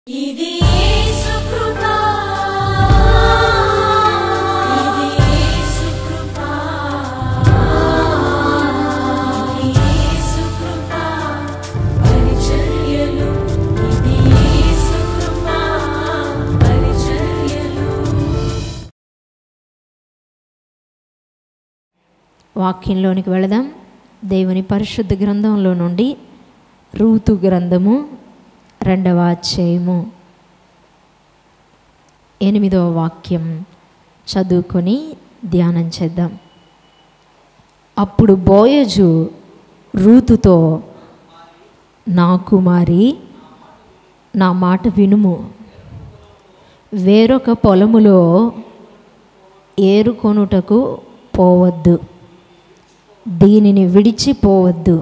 ఇది యేసు కృపా ఇది యేసు కృపా ఇది యేసు కృపా పరిచర్యలు ఇది యేసు కృపా పరిచర్యలు వాక్యంలోనికి వెళదాం దేవుని పరిశుద్ధ గ్రంథంలో నుండి రూతు గ్రంథము రెండవ అధ్యాయము ఎనిమిదవ వాక్యం చదువుకొని ధ్యానం చేద్దాం అప్పుడు బోయజు రూతుతో నా కుమారి నా మాట వినుము వేరొక పొలములో ఏరుకొనుటకు పోవద్దు దీనిని విడిచిపోవద్దు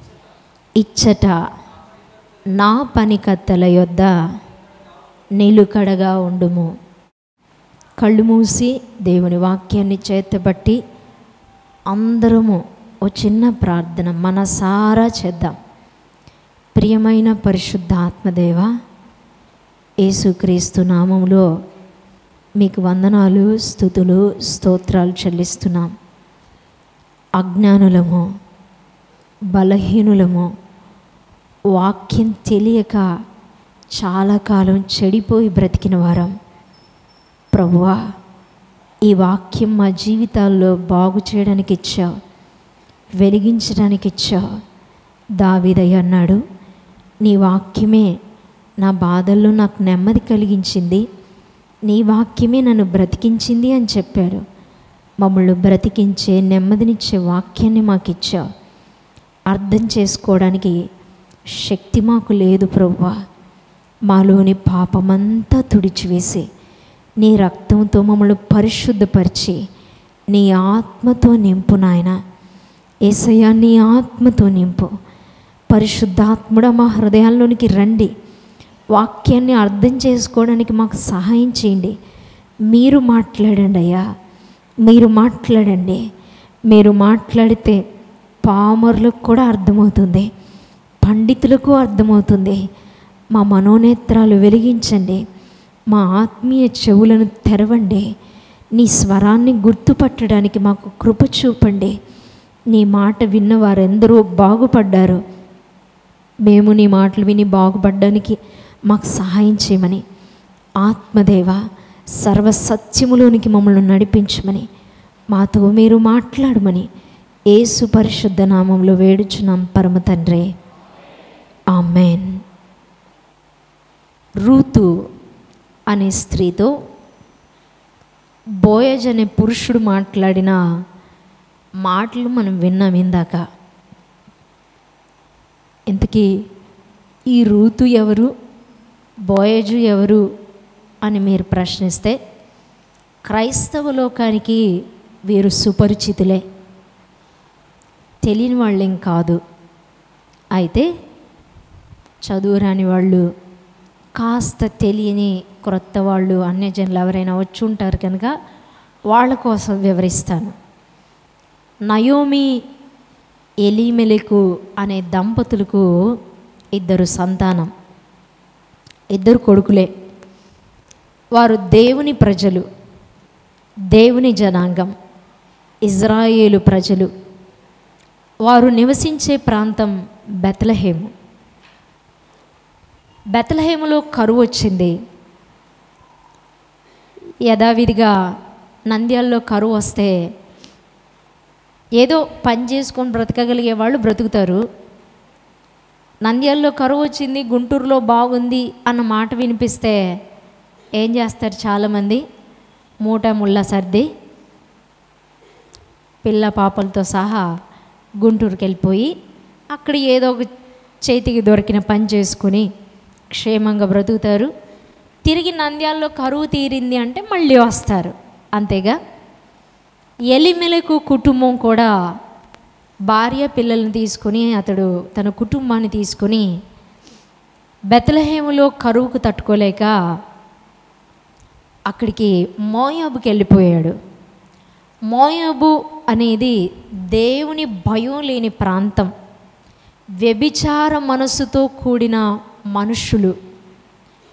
ఇచ్చట నా పనికత్తెల యొద్ద నిలుకడగా ఉండుము కళ్ళు మూసి దేవుని వాక్యాన్ని చేతబట్టి అందరము ఓ చిన్న ప్రార్థన మనసారా చేద్దాం ప్రియమైన పరిశుద్ధ ఆత్మదేవ యేసుక్రీస్తు నామములో మీకు వందనాలు స్థుతులు స్తోత్రాలు చెల్లిస్తున్నాం అజ్ఞానులము బలహీనులము వాక్యం తెలియక చాలా కాలం చెడిపోయి బ్రతికిన వారం ప్రభువా ఈ వాక్యం మా జీవితాల్లో బాగు చేయడానికి ఇచ్చావు వెలిగించడానికి ఇచ్చావు దావిదయ్య అన్నాడు నీ వాక్యమే నా బాధల్లో నాకు నెమ్మది కలిగించింది నీ వాక్యమే నన్ను బ్రతికించింది అని చెప్పాడు మమ్మల్ని బ్రతికించే నెమ్మదినిచ్చే వాక్యాన్ని మాకు ఇచ్చావు అర్థం చేసుకోవడానికి శక్తి మాకు లేదు ప్రభువా మాలోని పాపమంతా తుడిచివేసి నీ రక్తంతో మమ్మల్ని పరిశుద్ధపరిచి నీ ఆత్మతో నింపు నాయన ఏసయ్యా నీ ఆత్మతో నింపు పరిశుద్ధాత్ముడ మా హృదయాల్లోనికి రండి వాక్యాన్ని అర్థం చేసుకోవడానికి మాకు సహాయం చేయండి మీరు మాట్లాడండి అయ్యా మీరు మాట్లాడండి మీరు మాట్లాడితే పామరులకు కూడా అర్థమవుతుంది పండితులకు అర్థమవుతుంది మా మనోనేత్రాలు వెలిగించండి మా ఆత్మీయ చెవులను తెరవండి నీ స్వరాన్ని గుర్తుపట్టడానికి మాకు కృప చూపండి నీ మాట విన్న వారెందరో బాగుపడ్డారు మేము నీ మాటలు విని బాగుపడడానికి మాకు సహాయం చేయమని ఆత్మదేవ సర్వ సత్యములోనికి మమ్మల్ని నడిపించమని మాతో మీరు మాట్లాడమని ఏసు పరిశుద్ధ నామంలో వేడుచున్నాం పరమ తండ్రే ఆమెన్ రూతు అనే స్త్రీతో బోయజ్ అనే పురుషుడు మాట్లాడిన మాటలు మనం విన్నాం ఇందాక ఇంతకీ ఈ రూతు ఎవరు బోయజు ఎవరు అని మీరు ప్రశ్నిస్తే క్రైస్తవ లోకానికి వీరు సుపరిచితులే తెలియని వాళ్ళేం కాదు అయితే చదువురాని వాళ్ళు కాస్త తెలియని క్రొత్త వాళ్ళు అన్యజనులు ఎవరైనా వచ్చి ఉంటారు కనుక వాళ్ళ కోసం వివరిస్తాను నయోమి ఎలీమెలకు అనే దంపతులకు ఇద్దరు సంతానం ఇద్దరు కొడుకులే వారు దేవుని ప్రజలు దేవుని జనాంగం ఇజ్రాయేలు ప్రజలు వారు నివసించే ప్రాంతం బెతలహేము బెతలహేములో కరువు వచ్చింది యథావిధిగా నంద్యాలలో కరువు వస్తే ఏదో పని చేసుకొని బ్రతకగలిగే వాళ్ళు బ్రతుకుతారు నంద్యాలలో కరువు వచ్చింది గుంటూరులో బాగుంది అన్న మాట వినిపిస్తే ఏం చేస్తారు చాలామంది మూట ముళ్ళ సర్ది పిల్ల పాపలతో సహా గుంటూరుకి వెళ్ళిపోయి అక్కడ ఏదో ఒక చేతికి దొరికిన పని చేసుకుని క్షేమంగా బ్రతుకుతారు తిరిగి నంద్యాలలో కరువు తీరింది అంటే మళ్ళీ వస్తారు అంతేగా ఎలిమెలకు కుటుంబం కూడా భార్య పిల్లల్ని తీసుకొని అతడు తన కుటుంబాన్ని తీసుకొని బెతలహేములో కరువుకు తట్టుకోలేక అక్కడికి మోయాబుకి వెళ్ళిపోయాడు మోయాబు అనేది దేవుని భయం లేని ప్రాంతం వ్యభిచార మనస్సుతో కూడిన మనుషులు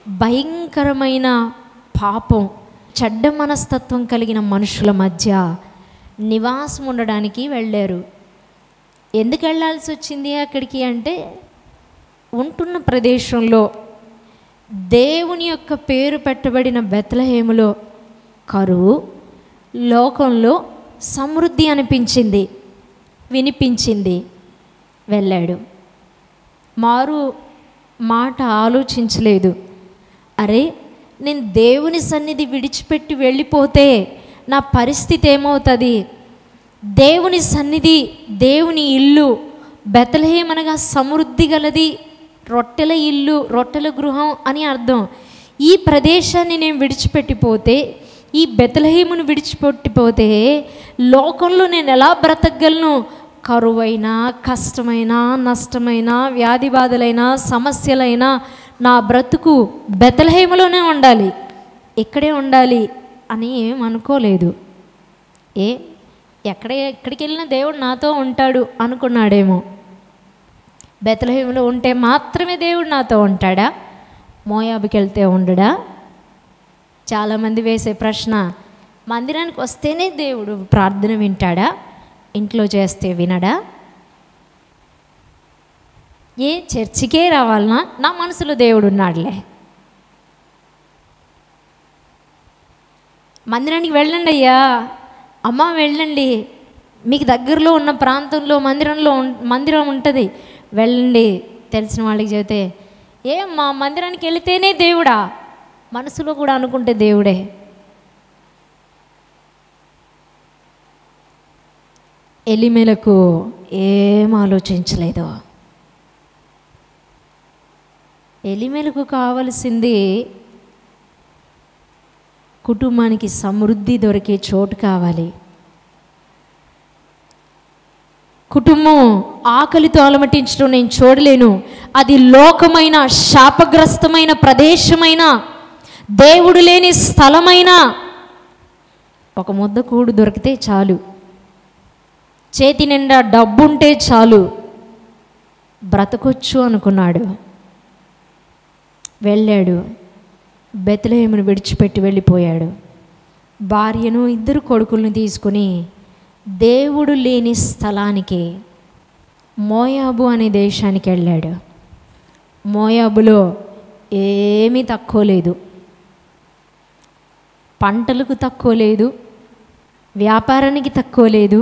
భయంకరమైన పాపం చెడ్డ మనస్తత్వం కలిగిన మనుషుల మధ్య నివాసం ఉండడానికి వెళ్ళారు ఎందుకు వెళ్ళాల్సి వచ్చింది అక్కడికి అంటే ఉంటున్న ప్రదేశంలో దేవుని యొక్క పేరు పెట్టబడిన బెత్లహేములో కరువు లోకంలో సమృద్ధి అనిపించింది వినిపించింది వెళ్ళాడు మారు మాట ఆలోచించలేదు అరే నేను దేవుని సన్నిధి విడిచిపెట్టి వెళ్ళిపోతే నా పరిస్థితి ఏమవుతుంది దేవుని సన్నిధి దేవుని ఇల్లు బెతలహేమనగా సమృద్ధి గలది రొట్టెల ఇల్లు రొట్టెల గృహం అని అర్థం ఈ ప్రదేశాన్ని నేను విడిచిపెట్టిపోతే ఈ బెతలహేమును విడిచిపెట్టిపోతే లోకంలో నేను ఎలా బ్రతకగలను కరువైనా కష్టమైన నష్టమైన వ్యాధి బాధలైన సమస్యలైనా నా బ్రతుకు బెతలహేములోనే ఉండాలి ఇక్కడే ఉండాలి అని ఏం అనుకోలేదు ఏ ఎక్కడ ఎక్కడికి వెళ్ళినా దేవుడు నాతో ఉంటాడు అనుకున్నాడేమో బెతలహేములో ఉంటే మాత్రమే దేవుడు నాతో ఉంటాడా మోయాబుకి వెళ్తే ఉండడా చాలామంది వేసే ప్రశ్న మందిరానికి వస్తేనే దేవుడు ప్రార్థన వింటాడా ఇంట్లో చేస్తే వినడా ఏ చర్చికే రావాలనా నా మనసులో దేవుడు ఉన్నాడులే మందిరానికి వెళ్ళండి అయ్యా అమ్మ వెళ్ళండి మీకు దగ్గరలో ఉన్న ప్రాంతంలో మందిరంలో ఉం- మందిరం ఉంటుంది వెళ్ళండి తెలిసిన వాళ్ళకి చెబితే ఏ మా మందిరానికి వెళితేనే దేవుడా మనసులో కూడా అనుకుంటే దేవుడే ఎలిమెలకు ఏం ఆలోచించలేదు ఎలిమెలకు కావలసింది కుటుంబానికి సమృద్ధి దొరికే చోటు కావాలి కుటుంబం ఆకలితో అలమటించడం నేను చూడలేను అది లోకమైన శాపగ్రస్తమైన ప్రదేశమైన దేవుడు లేని స్థలమైన ఒక ముద్ద కూడు దొరికితే చాలు చేతి నిండా డబ్బుంటే చాలు బ్రతకొచ్చు అనుకున్నాడు వెళ్ళాడు బెతలేమును విడిచిపెట్టి వెళ్ళిపోయాడు భార్యను ఇద్దరు కొడుకులను తీసుకుని దేవుడు లేని స్థలానికి మోయాబు అనే దేశానికి వెళ్ళాడు మోయాబులో ఏమీ తక్కువ లేదు పంటలకు తక్కువ లేదు వ్యాపారానికి తక్కువ లేదు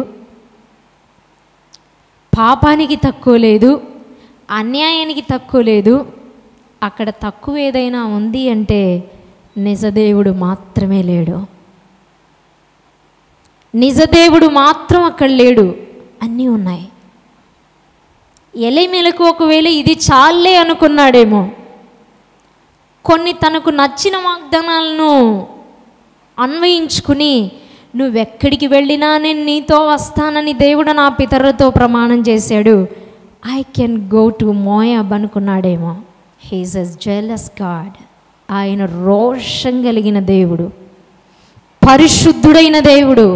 పాపానికి తక్కువ లేదు అన్యాయానికి తక్కువ లేదు అక్కడ తక్కువ ఏదైనా ఉంది అంటే నిజదేవుడు మాత్రమే లేడు నిజదేవుడు మాత్రం అక్కడ లేడు అన్నీ ఉన్నాయి ఎలిమెలకు ఒకవేళ ఇది చాలే అనుకున్నాడేమో కొన్ని తనకు నచ్చిన వాగ్దానాలను అన్వయించుకుని నువ్వెక్కడికి వెళ్ళినా నేను నీతో వస్తానని దేవుడు నా పితరులతో ప్రమాణం చేశాడు I can go to Moab అనుకున్నాడేమో హీస్ ఎస్ జెలస్ గాడ్ ఆయన రోషం కలిగిన దేవుడు పరిశుద్ధుడైన దేవుడు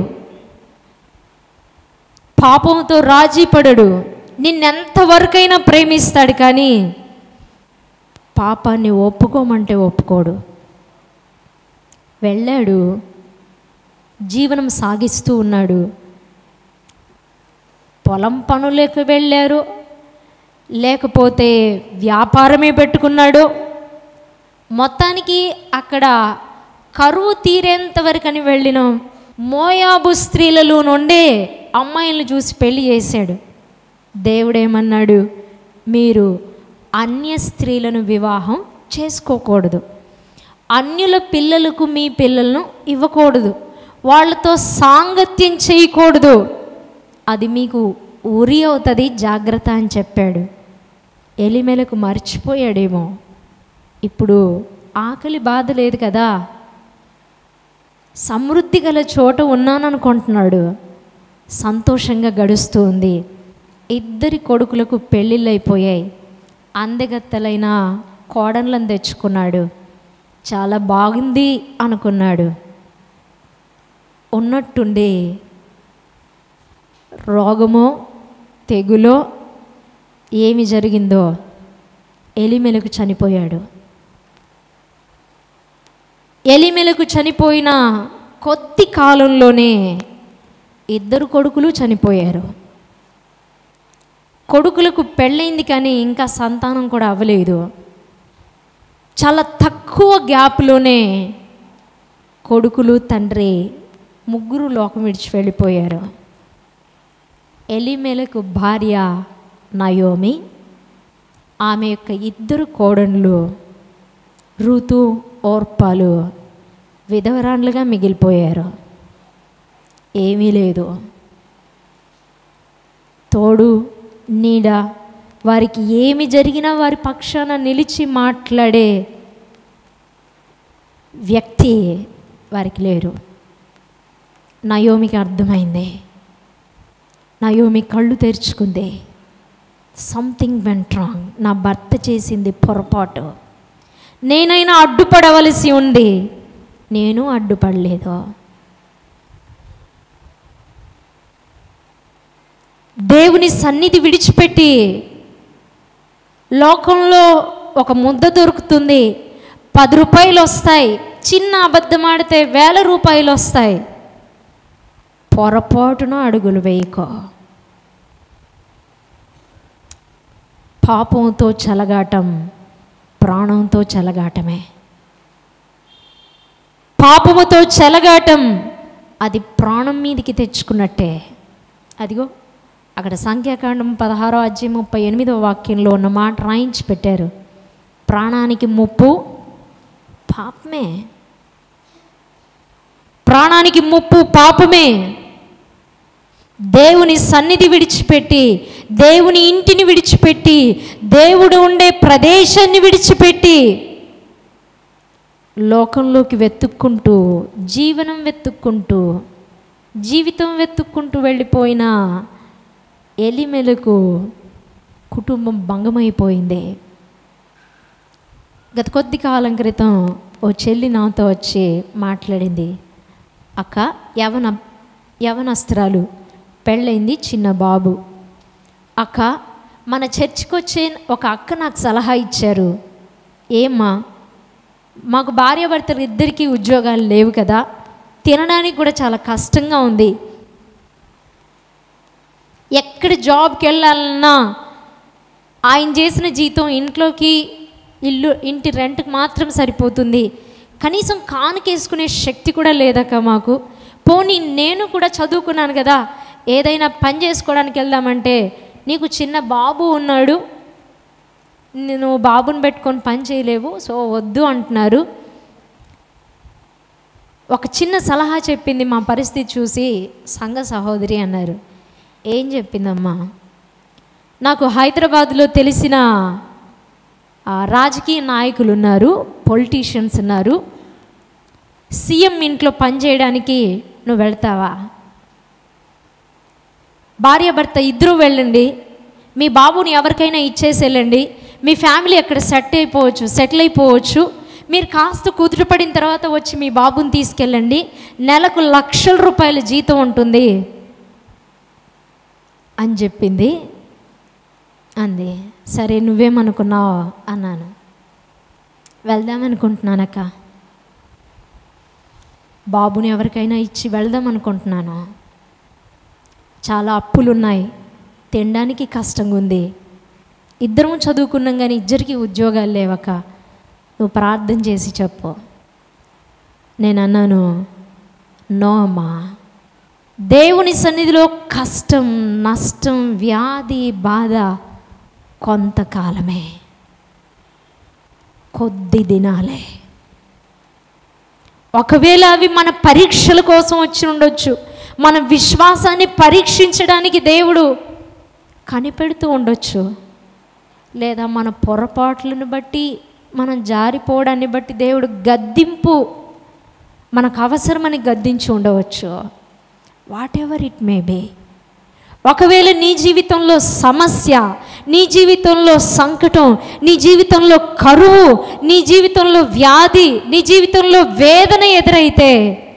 పాపంతో రాజీ పడడు నిన్నెంతవరకైనా ప్రేమిస్తాడు కానీ పాపాన్ని ఒప్పుకోమంటే ఒప్పుకోడు వెళ్ళాడు జీవనం సాగిస్తూ ఉన్నాడు పొలం పనులకు వెళ్ళారు లేకపోతే వ్యాపారమే పెట్టుకున్నాడు మొత్తానికి అక్కడ కరువు తీరేంత వరకని వెళ్ళిన మోయాబు స్త్రీలలో నుండే అమ్మాయిలను చూసి పెళ్లి చేశాడు దేవుడేమన్నాడు మీరు అన్య స్త్రీలను వివాహం చేసుకోకూడదు అన్యుల పిల్లలకు మీ పిల్లలను ఇవ్వకూడదు వాళ్ళతో సాంగత్యం చేయకూడదు అది మీకు ఉరి అవుతుంది జాగ్రత్త అని చెప్పాడు ఎలిమెలకు మర్చిపోయాడేమో ఇప్పుడు ఆకలి బాధ లేదు కదా సమృద్ధి గల చోట ఉన్నాననుకుంటున్నాడు సంతోషంగా గడుస్తూ ఉంది ఇద్దరి కొడుకులకు పెళ్ళిళ్ళు అయిపోయాయి అందగత్తలైన కోడన్లను తెచ్చుకున్నాడు చాలా బాగుంది అనుకున్నాడు ఉన్నట్టుండి రోగమో తెగులో ఏమి జరిగిందో ఎలిమెలకు చనిపోయాడు ఎలిమెలకు చనిపోయిన కొద్ది కాలంలోనే ఇద్దరు కొడుకులు చనిపోయారు కొడుకులకు పెళ్ళైంది కానీ ఇంకా సంతానం కూడా అవ్వలేదు చాలా తక్కువ గ్యాప్లోనే కొడుకులు తండ్రి ముగ్గురు లోకం విడిచి వెళ్ళిపోయారు ఎలిమెలకు భార్య నయోమి ఆమె యొక్క ఇద్దరు కోడన్లు ఋతు ఓర్పాలు విధవరాండ్లుగా మిగిలిపోయారు ఏమీ లేదు తోడు నీడ వారికి ఏమి జరిగినా వారి పక్షాన నిలిచి మాట్లాడే వ్యక్తి వారికి లేరు నయోమికి అర్థమైంది నయోమి కళ్ళు తెరుచుకుంది సంథింగ్ వెంట్ రాంగ్ నా భర్త చేసింది పొరపాటు నేనైనా అడ్డుపడవలసి ఉంది నేను అడ్డుపడలేదు దేవుని సన్నిధి విడిచిపెట్టి లోకంలో ఒక ముద్ద దొరుకుతుంది పది రూపాయలు వస్తాయి చిన్న అబద్ధం ఆడితే వేల రూపాయలు వస్తాయి పొరపాటున అడుగులు వేయకో పాపంతో చెలగాటం ప్రాణంతో చెలగాటమే పాపముతో చెలగాటం అది ప్రాణం మీదికి తెచ్చుకున్నట్టే అదిగో అక్కడ సంఖ్యాకాండం పదహారో అధ్యాయం ముప్పై ఎనిమిదో వాక్యంలో ఉన్న మాట రాయించి పెట్టారు ప్రాణానికి ముప్పు పాపమే ప్రాణానికి ముప్పు పాపమే దేవుని సన్నిధి విడిచిపెట్టి దేవుని ఇంటిని విడిచిపెట్టి దేవుడు ఉండే ప్రదేశాన్ని విడిచిపెట్టి లోకంలోకి వెతుక్కుంటూ జీవనం వెతుక్కుంటూ జీవితం వెతుక్కుంటూ వెళ్ళిపోయిన ఎలిమెలకు కుటుంబం భంగమైపోయింది గత కొద్ది కాలం క్రితం ఓ చెల్లి నాతో వచ్చి మాట్లాడింది అక్క యవన యవనస్త్రాలు పెళ్ళైంది చిన్న బాబు అక్క మన చర్చికి వచ్చే ఒక అక్క నాకు సలహా ఇచ్చారు ఏమ్మా మాకు భార్యాభర్తలు ఇద్దరికీ ఉద్యోగాలు లేవు కదా తినడానికి కూడా చాలా కష్టంగా ఉంది ఎక్కడ జాబ్కి వెళ్ళాలన్నా ఆయన చేసిన జీతం ఇంట్లోకి ఇల్లు ఇంటి రెంట్కి మాత్రం సరిపోతుంది కనీసం కానుకేసుకునే శక్తి కూడా లేదక్క మాకు పోనీ నేను కూడా చదువుకున్నాను కదా ఏదైనా పని చేసుకోవడానికి వెళ్దామంటే నీకు చిన్న బాబు ఉన్నాడు నేను బాబుని పెట్టుకొని పని చేయలేవు సో వద్దు అంటున్నారు ఒక చిన్న సలహా చెప్పింది మా పరిస్థితి చూసి సంఘ సహోదరి అన్నారు ఏం చెప్పిందమ్మా నాకు హైదరాబాద్లో తెలిసిన ఆ, రాజకీయ నాయకులు ఉన్నారు పొలిటీషియన్స్ ఉన్నారు సీఎం ఇంట్లో పనిచేయడానికి నువ్వు వెళ్తావా భార్యాభర్త ఇద్దరూ వెళ్ళండి మీ బాబుని ఎవరికైనా ఇచ్చేసి వెళ్ళండి మీ ఫ్యామిలీ అక్కడ సెట్ అయిపోవచ్చు సెటిల్ అయిపోవచ్చు మీరు కాస్త కుదుటపడిన తర్వాత వచ్చి మీ బాబుని తీసుకెళ్ళండి నెలకు లక్షల రూపాయల జీతం ఉంటుంది అని చెప్పింది అంది సరే నువ్వేమనుకున్నావు అన్నాను వెళ్దామనుకుంటున్నానక్క బాబుని ఎవరికైనా ఇచ్చి వెళ్దాం అనుకుంటున్నాను చాలా అప్పులు ఉన్నాయి తినడానికి కష్టంగా ఉంది ఇద్దరం చదువుకున్నాం కానీ ఇద్దరికి ఉద్యోగాలు లేవక్క నువ్వు ప్రార్థన చేసి చెప్పు నేను అన్నాను నో అమ్మా దేవుని సన్నిధిలో కష్టం నష్టం వ్యాధి బాధ కొంతకాలమే కొద్ది దినాలే ఒకవేళ అవి మన పరీక్షల కోసం వచ్చి ఉండొచ్చు మన విశ్వాసాన్ని పరీక్షించడానికి దేవుడు కనిపెడుతూ ఉండొచ్చు లేదా మన పొరపాట్లను బట్టి మనం జారిపోవడాన్ని బట్టి దేవుడు గద్దింపు మనకు అవసరమని గద్దించి ఉండవచ్చు whatever it may be ఒకవేళ నీ జీవితంలో సమస్య నీ జీవితంలో సంకటం నీ జీవితంలో కరువు నీ జీవితంలో వ్యాధి నీ జీవితంలో వేదన ఎదురైతే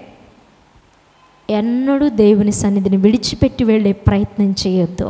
ఎన్నడూ దేవుని సన్నిధిని విడిచిపెట్టి వెళ్ళే ప్రయత్నం చేయొద్దు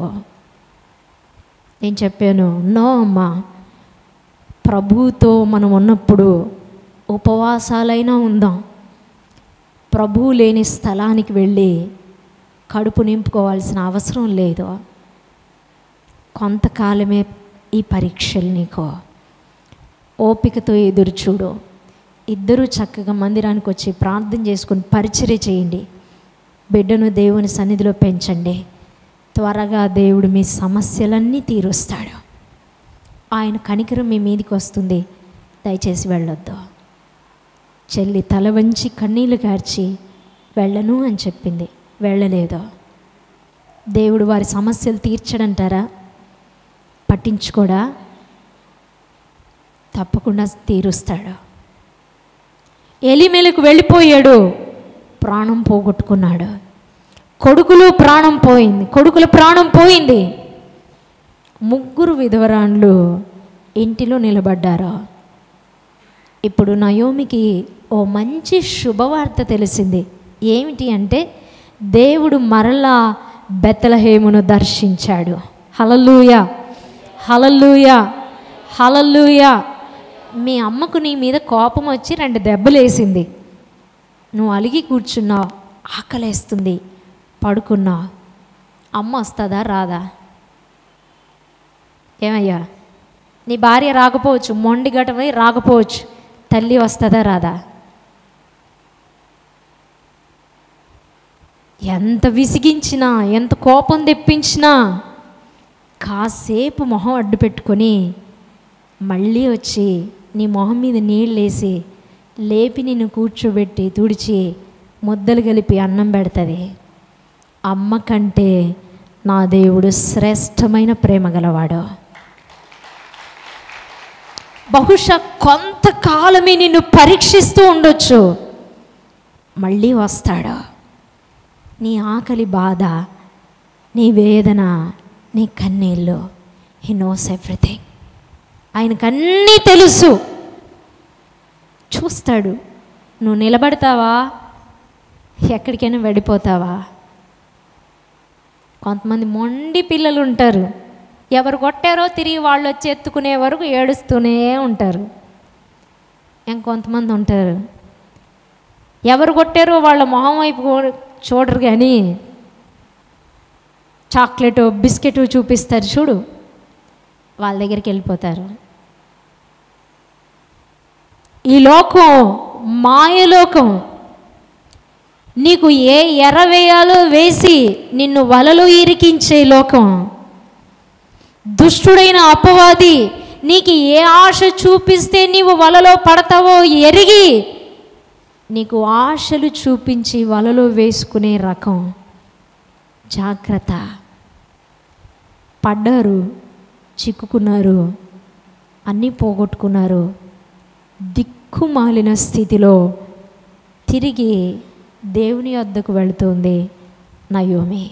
నేను చెప్పాను నో అమ్మా ప్రభువుతో మనం ఉన్నప్పుడు ఉపవాసాలైనా ఉందాం ప్రభువు లేని స్థలానికి వెళ్ళి కడుపు నింపుకోవాల్సిన అవసరం లేదు కొంతకాలమే ఈ పరీక్షలు నీకు ఓపికతో ఎదురు చూడు ఇద్దరూ చక్కగా మందిరానికి వచ్చి ప్రార్థన చేసుకుని పరిచర్య చేయండి బిడ్డను దేవుని సన్నిధిలో పెంచండి త్వరగా దేవుడు మీ సమస్యలన్నీ తీరుస్తాడు ఆయన కనికరం మీ మీదికి వస్తుంది దయచేసి వెళ్ళొద్దు చెల్లి తల వంచి కన్నీళ్లు కార్చి వెళ్ళను అని చెప్పింది వెళ్ళలేదు దేవుడు వారి సమస్యలు తీర్చడంటారా పట్టించుకోడా తప్పకుండా తీరుస్తాడు ఎలిమెలకు వెళ్ళిపోయాడు ప్రాణం పోగొట్టుకున్నాడు కొడుకులు ప్రాణం పోయింది కొడుకుల ప్రాణం పోయింది ముగ్గురు విధవరాండ్లు ఇంటిలో నిలబడ్డారు ఇప్పుడు నయోమికి ఓ మంచి శుభవార్త తెలిసింది ఏమిటి అంటే దేవుడు మరలా బెత్తలహేమును దర్శించాడు హలలుయ హలలుయ హలలుయ మీ అమ్మకు నీ మీద కోపం వచ్చి రెండు దెబ్బలు వేసింది నువ్వు అలిగి కూర్చున్నావు ఆకలేస్తుంది పడుకున్నావు అమ్మ వస్తుందా రాదా ఏమయ్యా నీ భార్య రాకపోవచ్చు మొండి ఘటమై రాకపోవచ్చు తల్లి వస్తుందా రాదా ఎంత విసిగించినా ఎంత కోపం తెప్పించినా కాసేపు మొహం అడ్డు పెట్టుకొని మళ్ళీ వచ్చి నీ మొహం మీద నీళ్ళు వేసి లేపి నిన్ను కూర్చోబెట్టి తుడిచి ముద్దలు కలిపి అన్నం పెడుతుంది అమ్మ కంటే నా దేవుడు శ్రేష్టమైన ప్రేమ గలవాడు బహుశా కొంతకాలమే నిన్ను పరీక్షిస్తూ ఉండొచ్చు మళ్ళీ వస్తాడు నీ ఆకలి బాధ నీ వేదన నీ కన్నీళ్ళు హీ నోస్ ఎవ్రీథింగ్ ఆయనకు అన్నీ తెలుసు చూస్తాడు నువ్వు నిలబడతావా ఎక్కడికైనా వెళ్ళిపోతావా కొంతమంది మొండి పిల్లలు ఉంటారు ఎవరు కొట్టారో తిరిగి వాళ్ళు వచ్చి ఎత్తుకునే వరకు ఏడుస్తూనే ఉంటారు ఇంకొంతమంది ఉంటారు ఎవరు కొట్టారో వాళ్ళ మొహం వైపు కూ- చూడరు కానీ చాక్లెట్ బిస్కెట్ చూపిస్తారు చూడు వాళ్ళ దగ్గరికి వెళ్ళిపోతారు ఈ లోకం మాయలోకం నీకు ఏ ఎర్ర వేయాలో వేసి నిన్ను వలలో ఇరికించే లోకం దుష్టుడైన అపవాది నీకు ఏ ఆశ చూపిస్తే నీవు వలలో పడతావో ఎరిగి నీకు ఆశలు చూపించి వలలో వేసుకునే రకం జాగ్రత్త పడ్డారు చిక్కుకున్నారు అన్నీ పోగొట్టుకున్నారు దిక్కుమాలిన స్థితిలో తిరిగి దేవుని వద్దకు వెళుతుంది నయోమి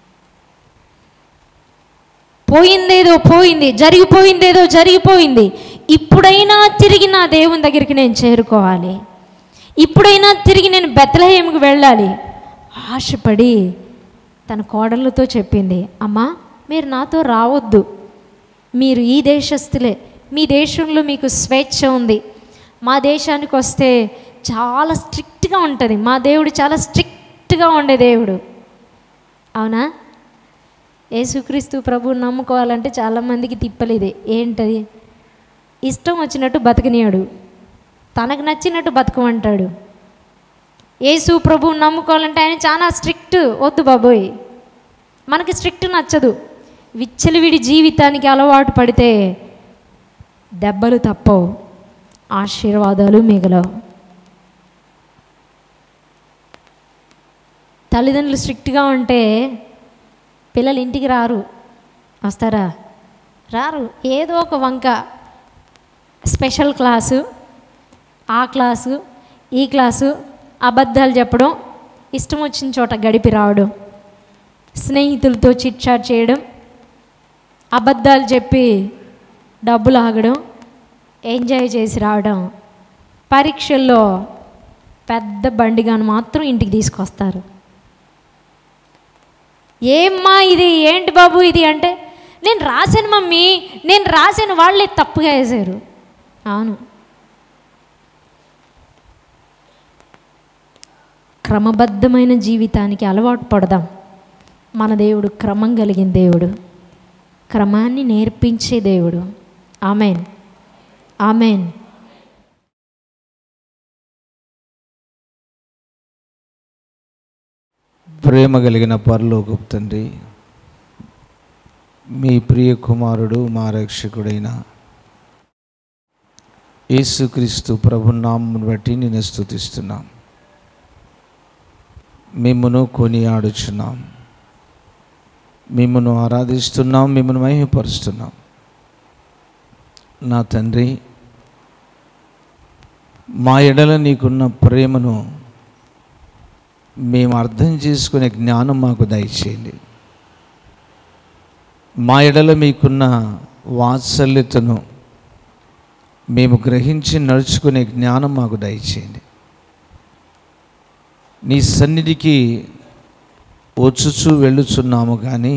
పోయిందేదో పోయింది జరిగిపోయిందేదో జరిగిపోయింది ఇప్పుడైనా తిరిగి నా దేవుని దగ్గరికి నేను చేరుకోవాలి ఇప్పుడైనా తిరిగి నేను బెత్తలహేముకు వెళ్ళాలి ఆశపడి తన కోడళ్ళతో చెప్పింది అమ్మా మీరు నాతో రావద్దు మీరు ఈ దేశస్తులే మీ దేశంలో మీకు స్వేచ్ఛ ఉంది మా దేశానికి వస్తే చాలా స్ట్రిక్ట్గా ఉంటుంది మా దేవుడు చాలా స్ట్రిక్ట్గా ఉండే దేవుడు అవునా యేసుక్రీస్తు ప్రభువుని నమ్ముకోవాలంటే చాలామందికి తిప్పలేదే ఏంటది ఇష్టం వచ్చినట్టు బతకనియాడు తనకు నచ్చినట్టు బతకమంటాడు యేసు ప్రభువుని నమ్ముకోవాలంటే ఆయన చాలా స్ట్రిక్ట్ వద్దు బాబోయ్ మనకి స్ట్రిక్ట్ నచ్చదు విచ్చలవిడి జీవితానికి అలవాటు పడితే దెబ్బలు తప్పవు ఆశీర్వాదాలు మిగలవు తల్లిదండ్రులు స్ట్రిక్ట్గా ఉంటే పిల్లలు ఇంటికి రారు వస్తారా రారు ఏదో ఒక వంక స్పెషల్ క్లాసు ఆ క్లాసు ఈ క్లాసు అబద్ధాలు చెప్పడం ఇష్టం వచ్చిన చోట గడిపి రావడం స్నేహితులతో చిట్చాట్ చేయడం అబద్ధాలు చెప్పి డబ్బులు ఆగడం ఎంజాయ్ చేసి రావడం పరీక్షల్లో పెద్ద బండిగాను మాత్రం ఇంటికి తీసుకొస్తారు ఏమ్మా ఇది ఏంటి బాబు ఇది అంటే నేను రాశాను మమ్మీ నేను రాశాను వాళ్ళే తప్పుగా వేశారు అవును క్రమబద్ధమైన జీవితానికి అలవాటు పడదాం మన దేవుడు క్రమం కలిగిన దేవుడు క్రమాన్ని నేర్పించే దేవుడు ఆమెన్ ఆమెన్ ప్రేమ కలిగిన పరలోకపు తండ్రి మీ ప్రియ కుమారుడు మా రక్షకుడైన యేసుక్రీస్తు ప్రభునామను బట్టి నేను స్థుతిస్తున్నాం మిమ్మను కొనియాడుచున్నాం మిమ్మను ఆరాధిస్తున్నాం మిమ్మల్ని మహిమపరుస్తున్నాం నా తండ్రి మా ఎడల నీకున్న ప్రేమను మేము అర్థం చేసుకునే జ్ఞానం మాకు దయచేయండి మా ఎడల మీకున్న వాత్సల్యతను మేము గ్రహించి నడుచుకునే జ్ఞానం మాకు దయచేయండి నీ సన్నిధికి వచ్చుచూ వెళ్ళుచున్నాము కానీ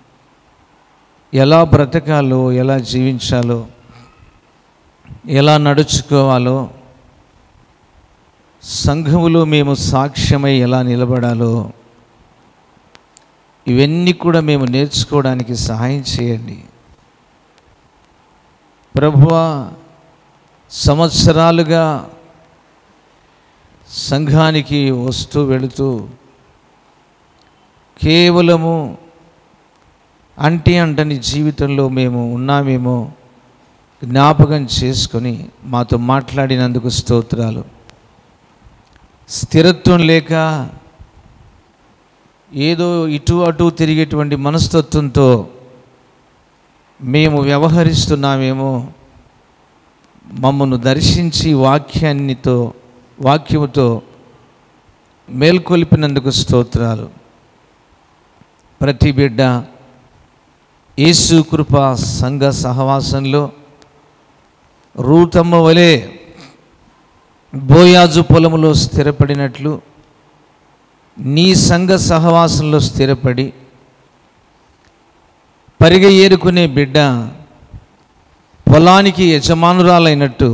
ఎలా బ్రతకాలో ఎలా జీవించాలో ఎలా నడుచుకోవాలో సంఘములో మేము సాక్ష్యమై ఎలా నిలబడాలో ఇవన్నీ కూడా మేము నేర్చుకోవడానికి సహాయం చేయండి ప్రభువా సంవత్సరాలుగా సంఘానికి వస్తూ వెళుతూ కేవలము అంటి అంటని జీవితంలో మేము ఉన్నామేమో జ్ఞాపకం చేసుకొని మాతో మాట్లాడినందుకు స్తోత్రాలు స్థిరత్వం లేక ఏదో ఇటు అటు తిరిగేటువంటి మనస్తత్వంతో మేము వ్యవహరిస్తున్నామేమో మమ్మను దర్శించి వాక్యాన్నితో వాక్యముతో మేల్కొల్పినందుకు స్తోత్రాలు ప్రతి బిడ్డ యేసు కృప సంఘ సహవాసంలో రూతమ్మ వలె బోయాజు పొలములో స్థిరపడినట్లు నీ సంఘ సహవాసంలో స్థిరపడి పరిగ ఏరుకునే బిడ్డ పొలానికి యజమానురాలైనట్టు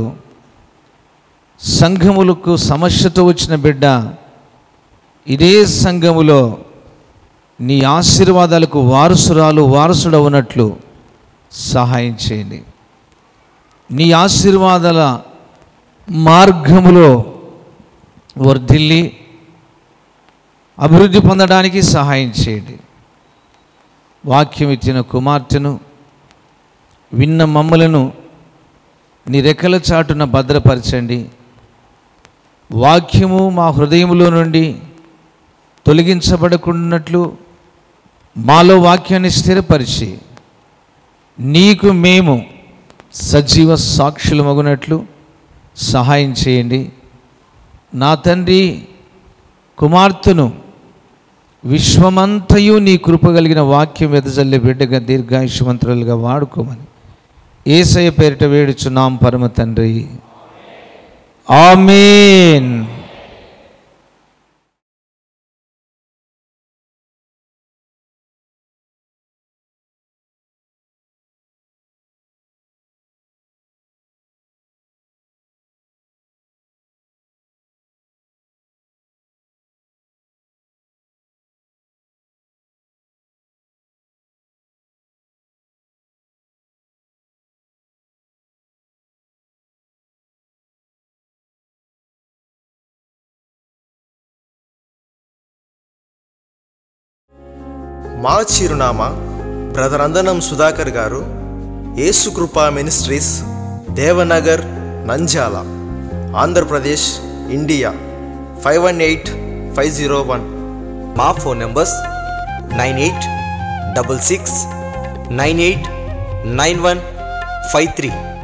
సంఘములకు సమస్యతో వచ్చిన బిడ్డ ఇదే సంఘములో నీ ఆశీర్వాదాలకు వారసురాలు వారసుడవునట్లు సహాయం చేయండి నీ ఆశీర్వాదాల మార్గములో వర్ధిల్లి అభివృద్ధి పొందడానికి సహాయం చేయండి వాక్యం ఇచ్చిన కుమార్తెను విన్న మమ్మలను నీ రెక్కల చాటున భద్రపరచండి వాక్యము మా హృదయములో నుండి తొలగించబడకున్నట్లు మాలో వాక్యాన్ని స్థిరపరిచి నీకు మేము సజీవ సాక్షులు మగునట్లు సహాయం చేయండి నా తండ్రి కుమార్తెను విశ్వమంతయు నీ కృప కలిగిన వాక్యం వెదజల్లి బిడ్డగా దీర్ఘాయుష్మంతులుగా వాడుకోమని ఏసయ పేరిట వేడుచున్నాం పరమ తండ్రి ఆమేన్ మా చిరునామా బ్రదర్ అందనం Sudhakar garu Yesukrupa ministries Devanagar Nanjala Andhra Pradesh India five one eight five zero one మా phone numbers nine eight double six nine eight nine one five three